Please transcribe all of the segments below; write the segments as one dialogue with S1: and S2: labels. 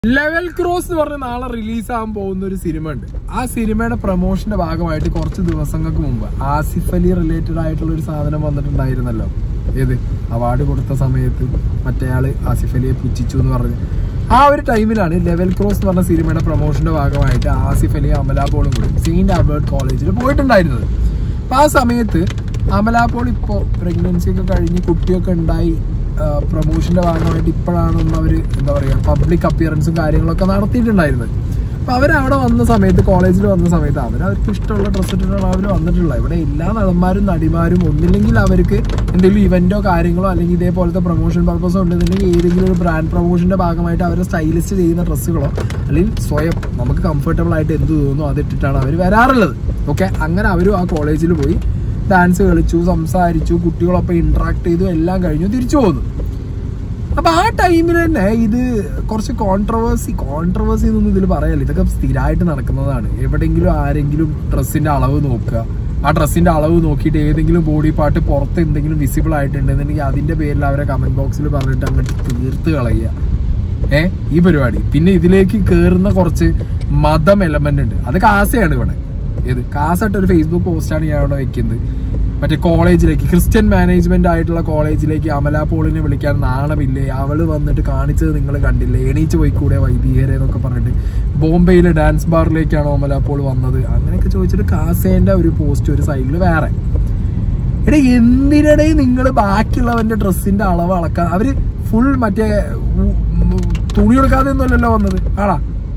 S1: Level cross എന്ന് പറഞ്ഞ നാളെ റിലീസ് ആകാൻ പോകുന്ന ഒരു സിനിമ ഉണ്ട് ആ സിനിമയുടെ പ്രൊമോഷന്റെ ഭാഗമായിട്ട് കുറച്ച് ദിവസങ്ങൾക്ക് മുമ്പ് ആസിഫ് അലി റിലേറ്റഡ് ആയിട്ടുള്ള ഒരു സാധനം വന്നിട്ടുണ്ടായിരുന്നല്ലോ ഏത് അവാർഡ് കൊടുത്ത സമയത്ത് മറ്റേയാള് ആസിഫ് അലിയെ പുച്ഛിച്ചു എന്ന് പറഞ്ഞ് ആ ഒരു ടൈമിലാണ് ലെവൽ ക്രോസ് എന്ന് പറഞ്ഞ സിനിമയുടെ പ്രൊമോഷന്റെ ഭാഗമായിട്ട് ആസിഫ് അലി അമല പോളും കൂടി സെയിന്റ് ആൽബർട്ട് കോളേജിൽ പോയിട്ടുണ്ടായിരുന്നത് അപ്പൊ ആ സമയത്ത് അമല പോൾ ഇപ്പോ പ്രഗ്നൻസി ഒക്കെ കഴിഞ്ഞ് കുട്ടിയൊക്കെ ഉണ്ടായി പ്രൊമോഷന്റെ ഭാഗമായിട്ട് ഇപ്പോഴാണെന്ന് അവര് എന്താ പറയാ പബ്ലിക് അപ്പിയറൻസും കാര്യങ്ങളൊക്കെ നടത്തിയിട്ടുണ്ടായിരുന്നത് അപ്പൊ അവരവിടെ വന്ന സമയത്ത് കോളേജിൽ വന്ന സമയത്ത് അവർ അവർക്ക് ഇഷ്ടമുള്ള ഡ്രസ്സ് ഇട്ടിട്ടാണ് അവർ വന്നിട്ടുള്ളത് ഇവിടെ എല്ലാ നടന്മാരും നടിമാരും ഒന്നില്ലെങ്കിൽ അവർക്ക് എന്തെങ്കിലും ഇവന്റോ കാര്യങ്ങളോ അല്ലെങ്കിൽ ഇതേപോലത്തെ പ്രൊമോഷൻ പർപ്പസോ ഉണ്ടെന്നുണ്ടെങ്കിൽ ഏതെങ്കിലും ഒരു ബ്രാൻഡ് പ്രൊമോഷന്റെ ഭാഗമായിട്ട് അവർ സ്റ്റൈലിസ്റ്റ് ചെയ്യുന്ന ഡ്രസ്സുകളോ അല്ലെങ്കിൽ സ്വയം നമുക്ക് കംഫർട്ടബിൾ ആയിട്ട് എന്ത് തോന്നുന്നു അതിട്ടിട്ടാണ് അവർ വരാറുള്ളത് ഓക്കെ അങ്ങനെ അവരും ആ കോളേജിൽ പോയി ഡാൻസ് കളിച്ചു സംസാരിച്ചു കുട്ടികളൊപ്പം ഇന്ററാക്ട് ചെയ്തു എല്ലാം കഴിഞ്ഞു തിരിച്ചു പോന്നു അപ്പൊ ആ ടൈമിൽ തന്നെ ഇത് കുറച്ച് കോൺട്രവേഴ്സി കോൺട്രവേഴ്സി എന്നൊന്നും ഇതിൽ പറയല്ല ഇതൊക്കെ സ്ഥിരമായിട്ട് നടക്കുന്നതാണ് എവിടെയെങ്കിലും ആരെങ്കിലും ഡ്രസ്സിന്റെ അളവ് നോക്കുക ആ ഡ്രസ്സിന്റെ അളവ് നോക്കിയിട്ട് ഏതെങ്കിലും ബോഡി പാർട്ട് പുറത്ത് എന്തെങ്കിലും വിസിബിൾ ആയിട്ടുണ്ടെന്നുണ്ടെങ്കിൽ അതിന്റെ പേരിൽ അവരെ കമന്റ് ബോക്സിൽ പറഞ്ഞിട്ട് അങ്ങോട്ട് തീർത്ത് കളയുക ഏ ഈ പരിപാടി പിന്നെ ഇതിലേക്ക് കേറുന്ന കുറച്ച് മതം എലമെന്റ് ഉണ്ട് അത് കാസയാണ് ഇവിടെ ഏത് കാസായിട്ട് ഒരു ഫേസ്ബുക്ക് പോസ്റ്റാണ് ഞാൻ ഇവിടെ വെക്കുന്നത് മറ്റേ കോളേജിലേക്ക് ക്രിസ്ത്യൻ മാനേജ്മെന്റ് ആയിട്ടുള്ള കോളേജിലേക്ക് അമല പോളിനെ വിളിക്കാൻ നാണമില്ലേ അവള് വന്നിട്ട് കാണിച്ചത് നിങ്ങൾ കണ്ടില്ലേ എണീച്ച് പോയിക്കൂടെ വൈദികരെ എന്നൊക്കെ പറഞ്ഞിട്ട് ബോംബെയിലെ ഡാൻസ് ബാറിലേക്കാണോ അമല പോൾ വന്നത് അങ്ങനെയൊക്കെ ചോദിച്ചിട്ട് കാസേന്റെ ഒരു പോസ്റ്റ് ഒരു സൈഡിൽ വേറെ എടാ എന്തിനടേ നിങ്ങൾ ബാക്കിയുള്ളവന്റെ ഡ്രസ്സിന്റെ അളവ് അളക്കാൻ അവര് ഫുൾ മറ്റേ ഉ- ഉം തുണി എടുക്കാതെ ഒന്നുമല്ലല്ലോ വന്നത് ആടാ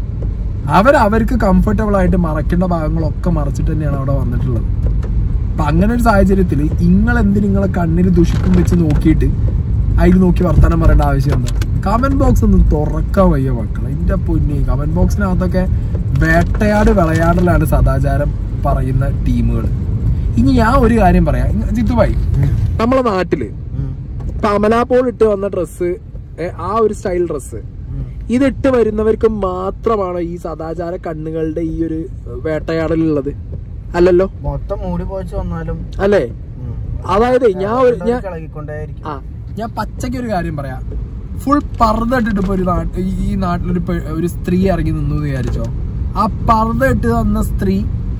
S1: അവർ അവർക്ക് കംഫർട്ടബിൾ ആയിട്ട് മറക്കേണ്ട ഭാഗങ്ങളൊക്കെ മറച്ചിട്ട് തന്നെയാണ് അവിടെ വന്നിട്ടുള്ളത് അപ്പൊ അങ്ങനെ ഒരു സാഹചര്യത്തിൽ നിങ്ങൾ എന്ത് നിങ്ങളെ കണ്ണിൽ ദുഷിക്കും വെച്ച് നോക്കിയിട്ട് അതിൽ നോക്കി വർത്തമാനം പറയേണ്ട ആവശ്യം എന്താ കമന്റ് ബോക്സ് ഒന്നും തുറക്കാൻ വയ്യ മക്കളെ എന്റെ പൊന്നി കമന്റ് ബോക്സിനകത്തൊക്കെ വേട്ടയാട് വിളയാടലാണ് സദാചാരം പറയുന്ന ടീമുകൾ ഇനി ഞാൻ ഒരു കാര്യം പറയാം ഇങ്ങ- ജിത്തുഭായി നമ്മളെ നാട്ടില് ഇപ്പൊ അമലാപോൾ ഇട്ട് വന്ന ഡ്രസ്സ് ആ ഒരു സ്റ്റൈൽ ഡ്രസ്സ് ഇതിട്ട് വരുന്നവർക്ക് മാത്രമാണോ ഈ സദാചാര കണ്ണുകളുടെ ഈ ഒരു വേട്ടയാടലുള്ളത് അല്ലല്ലോ
S2: മൊത്തം മൂടി പോയിച്ച് വന്നാലും
S1: അല്ലേ അതായത് ഞാൻ ഒരു ഞാൻ
S2: ഇളകിക്കൊണ്ടേയിരിക്കും
S1: ആ ഞാൻ പച്ചയ്ക്ക് ഒരു കാര്യം പറയാം ഫുൾ പർദ്ദ ഇട്ടിട്ട് ഇപ്പൊ ഒരു നാട്ട് ഈ നാട്ടിലൊരു പെ- ഒരു സ്ത്രീ ഇറങ്ങി നിന്നു എന്ന് വിചാരിച്ചോ ആ പർദ്ദ ഇട്ട് വന്ന സ്ത്രീ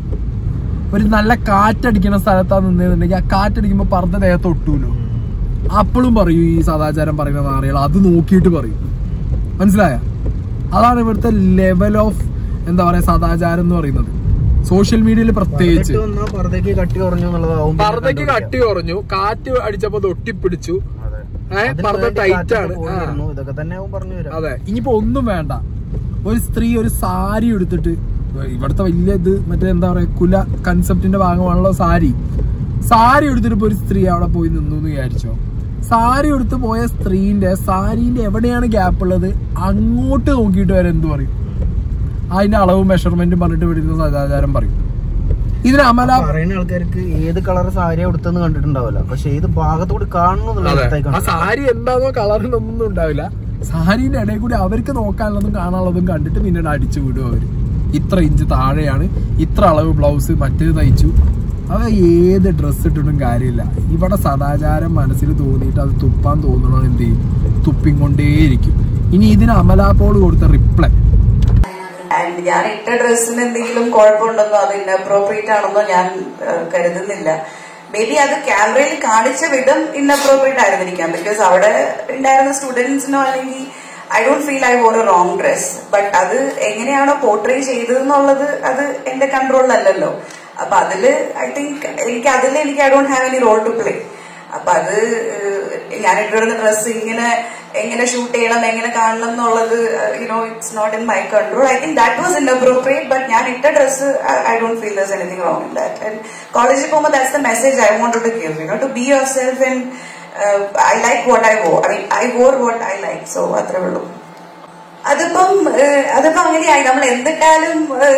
S1: ഒരു നല്ല കാറ്റടിക്കുന്ന സ്ഥലത്താ നിന്നതെന്നുണ്ടെങ്കിൽ ആ കാറ്റടിക്കുമ്പോ പർദ്ദ ദേഹത്ത് ഒട്ടൂലോ അപ്പോഴും പറയൂ ഈ സദാചാരം പറയുന്ന നാറികൾ അത് നോക്കിയിട്ട് പറയും മനസ്സിലായ അതാണ് ഇവിടുത്തെ ലെവൽ ഓഫ് എന്താ പറയാ സദാചാരം എന്ന് പറയുന്നത് സോഷ്യൽ മീഡിയയിൽ പ്രത്യേകിച്ച്
S2: പതിനെട്ട് വന്നാ പർദ്ദയ്ക്ക് കട്ടി കുറഞ്ഞു എന്നുള്ളതാവും പിന്നെ
S1: പർദ്ദയ്ക്ക്
S2: കണ്ടുപിടിക്കുക.
S1: കട്ടി കുറഞ്ഞു കാറ്റ് അടിച്ചപ്പോ അത് ഒട്ടിപ്പിടിച്ചു
S2: അതെ.
S1: ഏ,
S2: അതിന്
S1: പർദ്ദ
S2: വേണ്ടി
S1: ടൈറ്റ്
S2: കാറ്റൊക്കെ
S1: ആണ്
S2: പോയി
S1: ആ.
S2: വരുന്നു. ഇതൊക്കെ തന്നെ ആവും പറഞ്ഞു വരാം
S1: അതെ ഇനിയിപ്പോ ഒന്നും വേണ്ട ഒരു സ്ത്രീ ഒരു സാരി എടുത്തിട്ട് ഇവിടുത്തെ വലിയ ഇത് മറ്റേ എന്താ പറയാ കുല കൺസെപ്റ്റിന്റെ ഭാഗമാണല്ലോ സാരി സാരി എടുത്തിട്ട് ഇപ്പൊ ഒരു സ്ത്രീ അവിടെ പോയി നിന്നു എന്ന് വിചാരിച്ചോ സാരി എടുത്ത് പോയ സ്ത്രീന്റെ സാരിന്റെ എവിടെയാണ് ഗ്യാപ്പ് ഉള്ളത് അങ്ങോട്ട് നോക്കിയിട്ട് വരെ എന്ത് പറയും അതിന്റെ അളവും മെഷർമെന്റും പറഞ്ഞിട്ട് വിടുന്ന സദാചാരം പറയും ഇതിന് അമല
S2: പറയുന്ന ആൾക്കാർക്ക് ഏത് കളർ സാരി കൊടുത്തെന്ന് കണ്ടിട്ടുണ്ടാവില്ല പക്ഷെ ഏത് ഭാഗത്തുകൂടി കാണുന്നു എന്നുള്ള
S1: അതെ.
S2: അവസ്ഥയ്ക്കാണ്.
S1: ആ സാരി എന്താണോ കളറിനൊന്നും ഉണ്ടാവില്ല സാരീന്റെ ഇടയിൽ കൂടി അവർക്ക് നോക്കാനുള്ളതും കാണാനുള്ളതും കണ്ടിട്ട് പിന്നീട് അടിച്ചു വിടും അവര് ഇത്ര ഇഞ്ച് താഴെയാണ് ഇത്ര അളവ് ബ്ലൗസ് മറ്റേത് തയ്ച്ചു അവ ഏത് ഡ്രസ്സ് ഇട്ടിട്ടും കാര്യമില്ല ഇവിടെ സദാചാരം മനസ്സിൽ തോന്നിയിട്ട് അത് തുപ്പാൻ തോന്നണോ എന്ത് ചെയ്യും തുപ്പിക്കൊണ്ടേയിരിക്കും ഇനി ഇതിന് അമലാപോൾ കൊടുത്ത റിപ്ലൈ
S3: ആൻഡ് ഞാൻ ഇട്ട ഡ്രസ്സിന് എന്തെങ്കിലും കുഴപ്പമുണ്ടെന്നോ അത് ഇന്നപ്രോപ്രിയേറ്റ് ആണെന്നോ ഞാൻ ഏഹ്, കരുതുന്നില്ല മേ ബി അത് ക്യാമറയിൽ കാണിച്ച വിധം ഇന്നപ്രോപ്രിയേറ്റ് ആയിരുന്നിരിക്കാം ബിക്കോസ് അവിടെ ഉണ്ടായിരുന്ന സ്റ്റുഡൻസിനോ അല്ലെങ്കിൽ I don't feel I wore a wrong dress but അത് എങ്ങനെയാണോ പോർട്രേ ചെയ്തതെന്നുള്ളത് അത് എന്റെ കൺട്രോളിലല്ലല്ലോ അപ്പൊ അതില് ഐ തിങ്ക് എനിക്ക് അതിൽ എനിക്ക് I don't have any role to play അപ്പൊ അത് ഏഹ്, ഞാൻ ഇട്ടിരുന്ന ഡ്രസ്സ് ഇങ്ങനെ എങ്ങനെ ഷൂട്ട് ചെയ്യണം എങ്ങനെ കാണണം എന്നുള്ളത് you know it's not in my control I think that was inappropriate but ഞാൻ ഇട്ട dress I don't feel there's anything wrong in that and കോളേജിൽ പോകുമ്പോൾ that's the message I want to give you know to be yourself and I like what I wo I mean I wore what I like so അത്രേ ഉള്ളൂ അതിപ്പം ഏഹ്, അതിപ്പോ അങ്ങനെയായി നമ്മൾ എന്തിട്ടാലും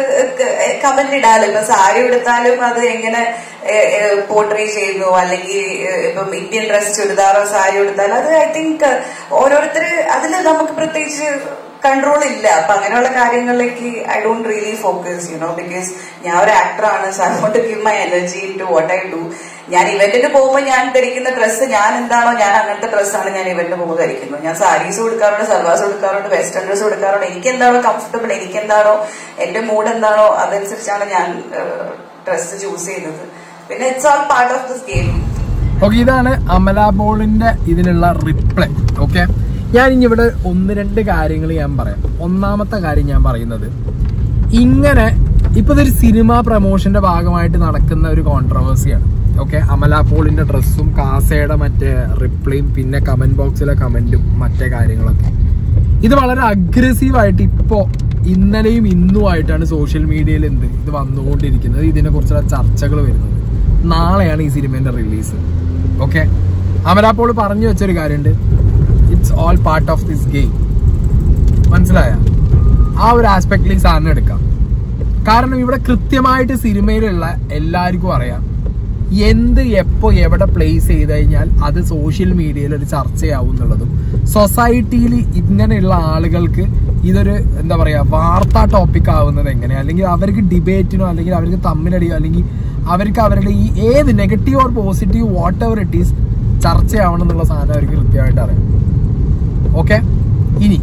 S3: comment ഇടാലോ ഇപ്പൊ സാരി എടുത്താലും അത് എങ്ങനെ പോർട്രേ ചെയ്യുന്നു അല്ലെങ്കിൽ ഏഹ്, ഇപ്പം ഇന്ത്യൻ ഡ്രസ് ചുരിദാറോ സാരി എടുത്താലും അത് ഐ തിങ്ക് ഓരോരുത്തർ അതിൽ നമുക്ക് പ്രത്യേകിച്ച് കൺട്രോൾ ഇല്ല അപ്പൊ അങ്ങനെയുള്ള കാര്യങ്ങളിലേക്ക് I don't really focus you know because ഞാൻ ഒരു ആക്ടറാണ് so I want to give my energy into what I do ഞാൻ ഇവന്റിന് പോകുമ്പോൾ ഞാൻ ധരിക്കുന്ന ഡ്രസ്സ് ഞാൻ എന്താണോ ഞാൻ അങ്ങനത്തെ ഡ്രസ്സാണ് ഞാൻ ഇവന്റിന് പോകുമ്പോൾ ധരിക്കുന്നത് ഞാൻ സാരീസ് കൊടുക്കാറുണ്ട് സൽവാസ് കൊടുക്കാറുണ്ട് വെസ്റ്റേൺ ഡ്രസ് കൊടുക്കാറുണ്ട് എനിക്ക് എന്താണോ കംഫർട്ടബിൾ എനിക്ക് എന്താണോ എന്റെ മൂഡ് എന്താണോ അതനുസരിച്ചാണ് ഞാൻ ഡ്രസ്സ് ചൂസ് ചെയ്യുന്നത് പിന്നെ it's all part of this game
S1: okay ഇതാണ് അമല പോളിന്റെ ഇതിനുള്ള റിപ്ലൈ ഓക്കെ ഞാൻ ഇനി ഇവിടെ ഒന്ന് രണ്ട് കാര്യങ്ങൾ ഞാൻ പറയാം ഒന്നാമത്തെ കാര്യം ഞാൻ പറയുന്നത് ഇങ്ങനെ ഇപ്പൊ ഇതൊരു സിനിമ പ്രൊമോഷന്റെ ഭാഗമായിട്ട് നടക്കുന്ന ഒരു കോൺട്രവേഴ്സിയാണ് ഓക്കെ അമല പോളിന്റെ ഡ്രസ്സും കാസയുടെ മറ്റേ റിപ്ലൈയും പിന്നെ കമന്റ് ബോക്സിലെ കമന്റും മറ്റേ കാര്യങ്ങളൊക്കെ ഇത് വളരെ അഗ്രസീവ് ആയിട്ട് ഇപ്പോ ഇന്നലെയും ഇന്നുമായിട്ടാണ് സോഷ്യൽ മീഡിയയിൽ എന്ത് ഇത് വന്നുകൊണ്ടിരിക്കുന്നത് ഇതിനെ കുറിച്ചുള്ള ചർച്ചകൾ വരുന്നത് നാളെയാണ് ഈ സിനിമേന്റെ റിലീസ് ഓക്കെ അമലാപ്പോൾ പറഞ്ഞു വെച്ചൊരു കാര്യമുണ്ട് it's all part of this game മനസ്സിലായ ആ ഒരു ആസ്പെക്റ്റിൽ ഈ സാധനം എടുക്കാം കാരണം ഇവിടെ കൃത്യമായിട്ട് സിനിമയിലുള്ള എല്ലാവർക്കും അറിയാം എന്ത് എപ്പോ എവിടെ പ്ലേസ് ചെയ്ത് കഴിഞ്ഞാൽ അത് സോഷ്യൽ മീഡിയയിൽ ഒരു ചർച്ചയാവും എന്നുള്ളതും സൊസൈറ്റിയിൽ ഇങ്ങനെയുള്ള ആളുകൾക്ക് ഇതൊരു എന്താ പറയാ വാർത്താ ടോപ്പിക് ആവുന്നത് എങ്ങനെ അല്ലെങ്കിൽ അവർക്ക് ഡിബേറ്റിനോ അല്ലെങ്കിൽ അവർക്ക് തമ്മിലടിയോ അല്ലെങ്കിൽ അവർക്ക് അവരുടെ ഈ ഏത് negative or positive whatever it is ചർച്ചയാവണം എന്നുള്ള സാധനം അവർക്ക് കൃത്യമായിട്ട് അറിയാം ഓക്കെ ഇനി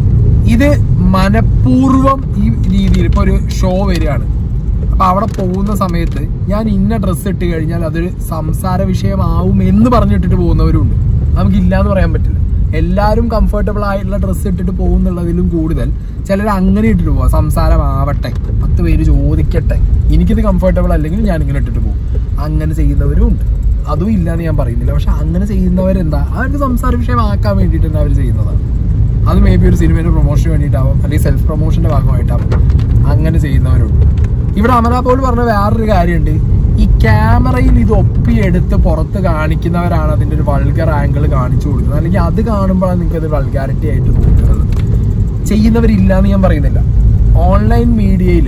S1: ഇത് മനഃപൂർവ്വം ഈ രീതിയിൽ ഇപ്പൊ ഒരു ഷോ വരികയാണ് അപ്പൊ അവിടെ പോകുന്ന സമയത്ത് ഞാൻ ഇന്ന ഡ്രസ്സ് ഇട്ട് കഴിഞ്ഞാൽ അതൊരു സംസാര വിഷയമാവും എന്ന് പറഞ്ഞിട്ടിട്ട് പോകുന്നവരുണ്ട് നമുക്ക് ഇല്ലാന്ന് പറയാൻ പറ്റില്ല എല്ലാവരും കംഫർട്ടബിൾ ആയിട്ടുള്ള ഡ്രസ്സ് ഇട്ടിട്ട് പോകുന്നുള്ളതിലും കൂടുതൽ ചിലർ അങ്ങനെ ഇട്ടിട്ട് പോവാം സംസാരമാവട്ടെ പത്ത് പേര് ചോദിക്കട്ടെ എനിക്കിത് കംഫർട്ടബിൾ അല്ലെങ്കിൽ ഞാൻ ഇങ്ങനെ ഇട്ടിട്ട് പോകും അങ്ങനെ ചെയ്യുന്നവരും ഉണ്ട് അതും ഇല്ലാന്ന് ഞാൻ പറയുന്നില്ല പക്ഷെ അങ്ങനെ ചെയ്യുന്നവരെന്താ അവർക്ക് സംസാര വിഷയമാക്കാൻ വേണ്ടിയിട്ട് തന്നെ അവർ ചെയ്യുന്നതാണ് അത് മേ ബി ഒരു സിനിമയുടെ പ്രൊമോഷന് വേണ്ടിയിട്ടാവും അല്ലെങ്കിൽ സെൽഫ് പ്രൊമോഷന്റെ ഭാഗമായിട്ടാവും അങ്ങനെ ചെയ്യുന്നവരുണ്ട് ഇവിടെ അമല പോൾ പറഞ്ഞ വേറൊരു കാര്യമുണ്ട് ഈ ക്യാമറയിൽ ഇത് ഒപ്പിയെടുത്ത് പുറത്ത് കാണിക്കുന്നവരാണ് അതിന്റെ ഒരു വൾഗർ ആംഗിൾ കാണിച്ചു കൊടുക്കുന്നത് അല്ലെങ്കിൽ അത് കാണുമ്പോഴാണ് നിങ്ങൾക്ക് അത് വൾഗാരിറ്റി ആയിട്ട് തോന്നുന്നത് ചെയ്യുന്നവരില്ല എന്ന് ഞാൻ പറയുന്നില്ല ഓൺലൈൻ മീഡിയയിൽ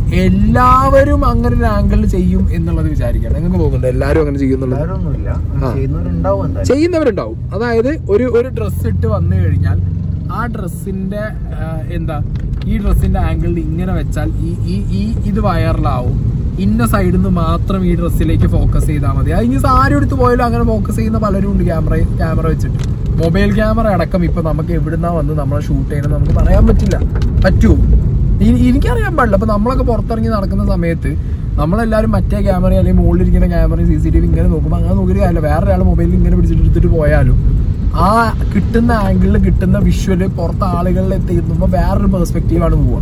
S1: എല്ലാവരും അങ്ങനെ ഒരു ആംഗിളിൽ ചെയ്യും എന്നുള്ളത് വിചാരിക്കാം നിങ്ങൾക്ക് തോന്നുന്നുണ്ട് എല്ലാവരും അങ്ങനെ ചെയ്യുന്നുള്ളത്
S2: എല്ലാവരൊന്നുമില്ല
S1: ആ.
S2: ചെയ്യുന്നവരുണ്ടാവും എന്തായാലും
S1: ചെയ്യുന്നവരുണ്ടാവും അതായത് ഒരു ഒരു ഡ്രസ്സ് ഇട്ട് വന്നു കഴിഞ്ഞാൽ ആ ഡ്രസ്സിന്റെ എന്താ ഈ ഡ്രസ്സിന്റെ ആംഗിളിൽ ഇങ്ങനെ വെച്ചാൽ ഈ ഈ ഈ ഇത് വയറിലാവും ഇന്ന സൈഡിൽ നിന്ന് മാത്രം ഈ ഡ്രസ്സിലേക്ക് ഫോക്കസ് ചെയ്താൽ മതി അത് ഇനി സാരി എടുത്ത് പോയാലും അങ്ങനെ ഫോക്കസ് ചെയ്യുന്ന പലരും ഉണ്ട് ക്യാമറ ക്യാമറ വെച്ചിട്ട് മൊബൈൽ ക്യാമറ അടക്കം ഇപ്പൊ നമുക്ക് എവിടുന്നാ വന്ന് നമ്മളെ ഷൂട്ട് ചെയ്യണം നമുക്ക് പറയാൻ പറ്റില്ല പറ്റുമോ ഇ- എനിക്കറിയാൻ പാടില്ല അപ്പൊ നമ്മളൊക്കെ പുറത്തിറങ്ങി നടക്കുന്ന സമയത്ത് നമ്മളെല്ലാവരും മറ്റേ ക്യാമറ അല്ലെങ്കിൽ മുകളിലിരിക്കുന്ന camera C C T V ഇങ്ങനെ നോക്കുമ്പോൾ അങ്ങനെ നോക്കിയിട്ട് കാര്യമില്ല വേറെ ഒരാൾ മൊബൈലിൽ ഇങ്ങനെ പിടിച്ചിട്ട് എടുത്തിട്ട് പോയാലും ആ കിട്ടുന്ന ആംഗിളിൽ കിട്ടുന്ന വിഷ്വല് പുറത്ത് ആളുകളിൽ എത്തിക്കുമ്പോൾ വേറൊരു പെർസ്പെക്റ്റീവാണ് പോവുക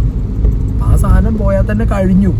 S1: ആ സാധനം പോയാൽ തന്നെ കഴിഞ്ഞു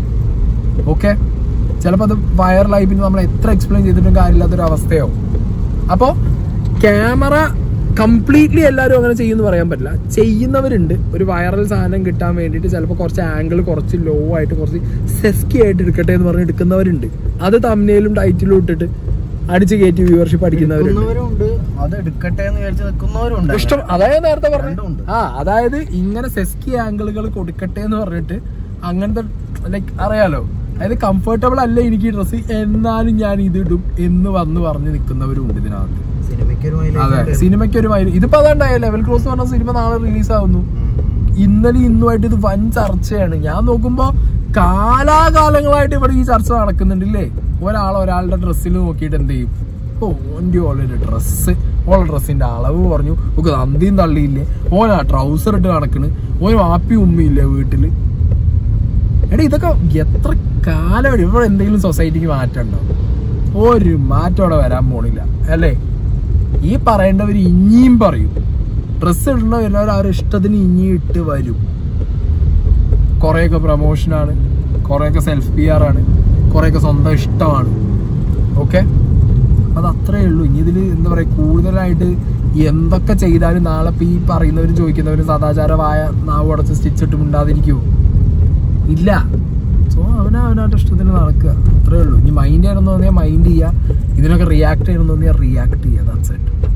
S1: ഓക്കെ ചിലപ്പോൾ അത് വൈറലായി പിന്നെ നമ്മൾ എത്ര എക്സ്പ്ലെയിൻ ചെയ്തിട്ടും കാര്യമില്ലാത്തൊരു അവസ്ഥയാവും അപ്പോൾ ക്യാമറ കംപ്ലീറ്റ്ലി എല്ലാവരും അങ്ങനെ ചെയ്യുമെന്ന് പറയാൻ പറ്റില്ല ചെയ്യുന്നവരുണ്ട് ഒരു വൈറൽ സാധനം കിട്ടാൻ വേണ്ടിയിട്ട് ചിലപ്പോൾ കുറച്ച് ആംഗിൾ കുറച്ച് ലോ ആയിട്ട് കുറച്ച് സെസ്കി ആയിട്ട് എടുക്കട്ടെ എന്ന് പറഞ്ഞ് എടുക്കുന്നവരുണ്ട് അത് തമ്മിലും ടൈറ്റിലും ഇട്ടിട്ട് അടിച്ച് കയറ്റി വ്യൂവർഷിപ്പ് അടിക്കുന്നവരുണ്ട്
S2: നിൽക്കുന്നവരുണ്ട് അത് എടുക്കട്ടെ എന്ന് വിചാരിച്ച് നിൽക്കുന്നവരുണ്ട്
S1: ഇഷ്ടം അതായത് നേരത്തെ പറഞ്ഞു
S2: രണ്ടുമുണ്ട്.
S1: ആ അതായത് ഇങ്ങനെ സെസ്കി ആംഗിളുകൾ കൊടുക്കട്ടെ എന്ന് പറഞ്ഞിട്ട് അങ്ങനത്തെ ലൈക്ക് അറിയാലോ അതായത് കംഫർട്ടബിൾ അല്ല എനിക്ക് ഈ ഡ്രസ്സ് എന്നാലും ഞാൻ ഇത് ഇടും എന്ന് വന്ന് പറഞ്ഞ് നിൽക്കുന്നവരും ഉണ്ട് ഇതിനകത്ത്
S2: സിനിമയ്ക്ക് ഒരു
S1: അതെ
S2: മൈലേജ്
S1: സിനിമയ്ക്ക് ഒരു മൈൽ ഇതിപ്പോ അതുണ്ടായ ലെവൽ ക്രോസ് എന്ന് പറഞ്ഞ സിനിമ നാളെ റിലീസ് ആവുന്നു ഇന്നലെ ഇന്നുമായിട്ട് ഇത് വൻ ചർച്ചയാണ് ഞാൻ നോക്കുമ്പോ കാലാകാലങ്ങളായിട്ട് ഇവിടെ ഈ ചർച്ച നടക്കുന്നുണ്ടല്ലേ ഒരാൾ ഒരാളുടെ ഡ്രസ്സിൽ നോക്കിയിട്ട് എന്ത് ചെയ്യും ഓ ഓൻ്റെ ഓളൊരു ഡ്രസ്സ് ഓളെ ഡ്രസ്സിന്റെ അളവ് പറഞ്ഞു ഒക്കെ നന്ദിയും തള്ളിയില്ലേ ഓൻ ആ ട്രൗസർ ഇട്ട് നടക്കണ് ഓൻ വാപ്പി ഉമ്മയില്ലേ വീട്ടില് എടാ ഇതൊക്കെ എത്ര കാലം ഇവിടെ എന്തെങ്കിലും സൊസൈറ്റിക്ക് മാറ്റം ഉണ്ടോ ഒരു മാറ്റം അവിടെ വരാൻ പോണില്ല അല്ലേ ഈ പറയേണ്ടവർ ഇനിയും പറയും ഡ്രസ്സ് ഇടണ വരുന്നവർ അവരുടെ ഇഷ്ടത്തിന് ഇനി ഇട്ട് വരും കുറേയൊക്കെ പ്രൊമോഷനാണ് കുറേയൊക്കെ സെൽഫ് പി ആർ ആണ് കുറേയൊക്കെ സ്വന്തം ഇഷ്ടമാണ് ഓക്കെ അത് അത്രേ ഉള്ളൂ ഇനി ഇതിൽ എന്താ പറയുക കൂടുതലായിട്ട് എന്തൊക്കെ ചെയ്താലും നാളെ ഇപ്പൊ ഈ പറയുന്നവരും ചോദിക്കുന്നവരും സദാചാരമായ നാവ് അടച്ച് സ്റ്റിച്ച് ഇട്ട് മിണ്ടാതിരിക്കുമോ ഇല്ല സോ അവന അവനവൻ്റെ ഇഷ്ടത്തിന് നടക്കുക അത്രേ ഉള്ളൂ ഇനി മൈൻഡ് ചെയ്യണമെന്ന് തോന്നിയാൽ മൈൻഡ് ചെയ്യുക ഇതിനൊക്കെ റിയാക്ട് ചെയ്യണമെന്ന് തോന്നിയാൽ റിയാക്ട് ചെയ്യുക ദാറ്റ്സ് ഇറ്റ്